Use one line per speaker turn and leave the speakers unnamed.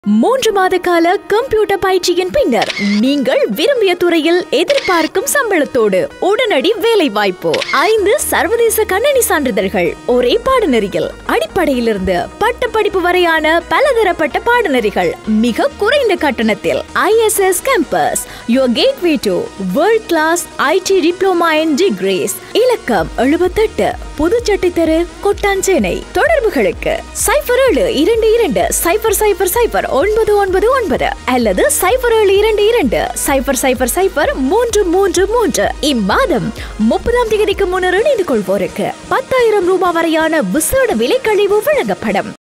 மூன்று மாத கால கம்ப்யூட்டர் பயிற்சியின் பின்னர் நீங்கள் விரும்பிய துறையில் எதிர்பார்க்கும் சம்பளத்தோடு உடனடி வேலை வாய்ப்பு ஐந்து சர்வதேச கண்ணணி சான்றிதழ்கள் ஒரே பாடநெறியில் அடிப்படையிலிருந்து பட்ட படிப்பு வரையான பலதரப்பட்ட பாடநெறிகள் மிக குறைந்த கட்டணத்தில் ISS campus your gateway to world class IT diploma in degrees இலக்கம் எழுபத்தெட்டு புதுச்சட்டி தெரு கொட்டாஞ்சேனை தொடர்புகளுக்கு சைபர் ஏழு இரண்டு இரண்டு சைபர் சைபர் சைபர் ஒன்பது ஒன்பது ஒன்பது அல்லது சைபர் ஏழு இரண்டு இரண்டு சைபர் சைபர் சைபர் மூன்று மூன்று மூன்று இம்மாதம் முப்பதாம் தேதிக்கு முன்னர் இணைந்து கொள்வோருக்கு பத்தாயிரம் ரூபாய் வரையான விசேட விலைக்கழிவு வழங்கப்படும்